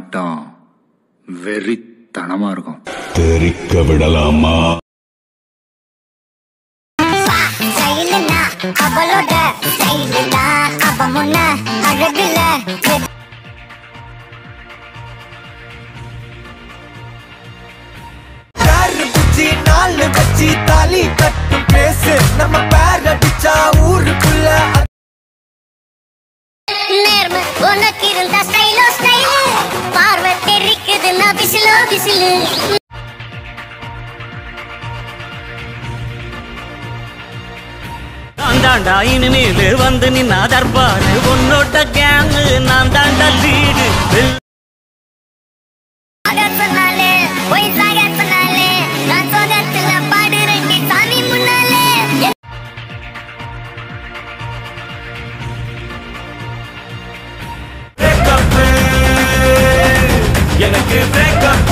ஆட்டம் வெறித்தனமா இருக்கும் தெரிக்க விடலாமா ஸ்டைலுனா அவளோட ஸ்டைலுனா அவ முன்ன அழகுல பேரு குச்சி நாலு வச்சி தாலி கட்டு பேசு நம்ம பேர் அடிச்சா ஊருக்குள்ள நேர்ம உனக்கு இருந்தா ஸ்டைலோ ஸ்டைலு பார்வை தெரிக்குதுன்னா விசிலோ விசிலு நான் தாண்டா இனிமேல் வந்து நின்னா தர்பாரு உன்னோட கேங்கு நான் தாண்டா லீடு சாகர் சொன்னாலே போய் சாகர் சொன்னாலே நான் சோகத்துல பாடுறேன் சாமி முன்னாலே breakup. எனக்கு breakup.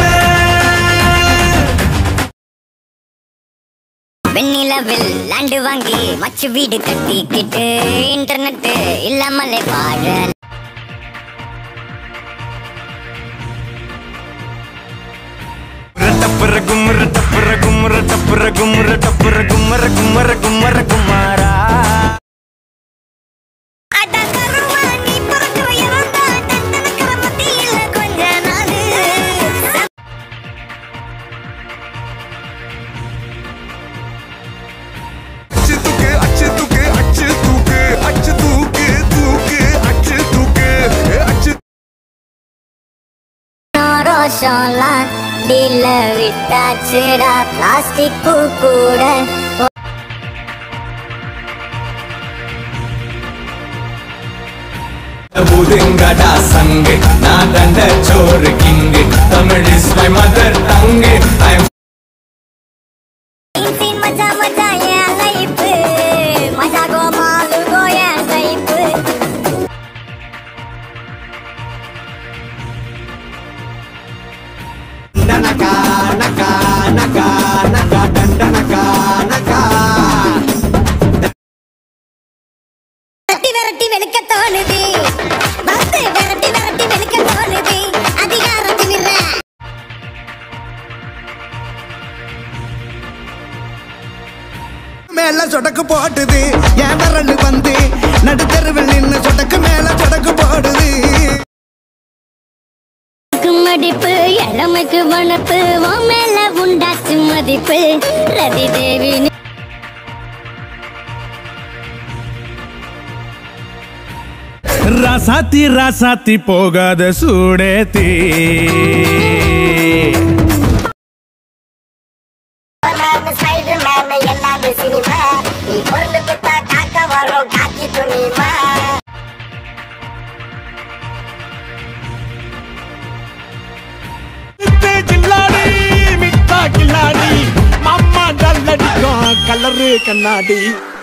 வெண்ணிலவில் லேண்டு வாங்கி மச்சு வீடு கட்டிக்கிட்டு இன்டர்நெட் இல்லாமலே வாழ ரட்டப்புற கும்மர டப்புற கும்மர டப்புற கும்மர டப்புற கும்மர கும்மர கும்மர குமாரா அட கருவா, நீ பிறந்து உயர்ந்தா, தந்தனக்கிற மத்தியில கொஞ்ச நாளு. அச்சு தூக்கு அச்சு தூக்கு அச்சு தூக்கு அச்சு தூக்கு தூக்கு அச்சு தூக்கு அச்சு ரோஷம்லாம் டீல விட்டாச்சுடா பிளாஸ்டிக் கூட புதுங்கடா சங்கு நான் தண்ட சோறு king Tamil is my mother tongue I இன்சின் மஜா மஜா என் லைஃப் மஜா கோமாலு கோ என் டைப் நனகா நகா நகா நகா டண்டனகா நகா விரட்டி விரட்டி வெளுக்க தோணுது பஸ் விரட்டி விரட்டி வெளுக்க தோணுது அதிகாரத்து விடுற மேல சொடக்கு போட்டுது என் விரல் வந்து நடுத்தருவில் நின்னு சொடக்கு மேல சொடக்கு போடுது மடிப்பு இளமைக்கு வனப்பு உன் மேல உண்டாச்சு மதிப்பு ரதி தேவி ராசாத்தி ராசாத்தி போகாத சூடேத்தி ஸ்பைடர் மேன் எல்லாமே சினிமா நீ பொருள் குத்தா காக்க வரும் காக்கி துணிமா கில்லாடி மிட்டா கில்லாடி மாமா டல்லடிக்கும் கலரு கண்ணாடி